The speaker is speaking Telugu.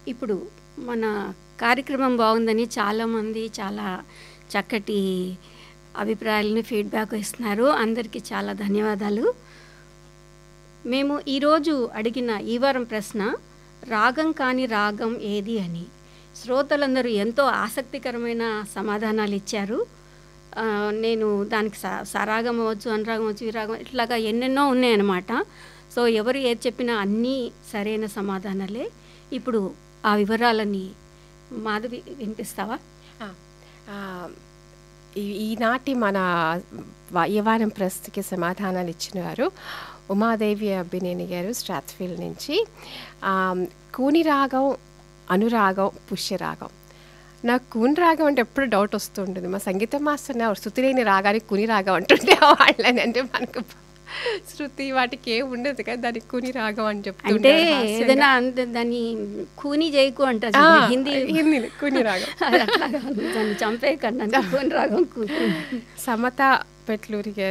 ఇప్పుడు మన కార్యక్రమం బాగుందని చాలామంది చాలా చక్కటి అభిప్రాయాలను ఫీడ్బ్యాక్ ఇస్తున్నారు అందరికీ చాలా ధన్యవాదాలు మేము ఈరోజు అడిగిన ఈ వారం ప్రశ్న రాగం కాని రాగం ఏది అని శ్రోతలందరూ ఎంతో ఆసక్తికరమైన సమాధానాలు ఇచ్చారు ఆ, నేను దానికి స సరాగం అవ్వచ్చు అనురాగం అవ్వచ్చు విరాగం ఇట్లాగా ఎన్నెన్నో ఉన్నాయన్నమాట సో ఎవరు ఏది చెప్పినా అన్నీ సరైన సమాధానాలే ఇప్పుడు ఆ వివరాలని మాధవి వినిపిస్తావా ఆ, ఆ, ఈ- ఈనాటి మన వ- ఈ వారం ప్రశ్నకి సమాధానాలు ఇచ్చిన వారు ఉమాదేవి అబ్బినేని గారు స్ట్రాత్ఫీల్డ్ నుంచి ఆ, కూని రాగం అనురాగం పుష్యరాగం నాకు కూని రాగం అంటే ఎప్పుడు డౌట్ వస్తుంటుంది మా సంగీత మాస్టర్ నా శృతి లేని రాగానికి కుని రాగం అంటుండే వాళ్ళని అంటే మనకు శృతి వాటికి ఏం ఉండదు కదా దానికి కుని రాగం అని అంటే చెప్తుంటే ఏదైనా అంత దాన్ని కూని చేయకు అంటారు ఆ, చూడు, హిందీ హిందీ కుని రాగం అది అట్లా కాదు. దాన్ని చంపేయకండి అంటే కూని రాగం కూని సమత పెట్లూరి గారు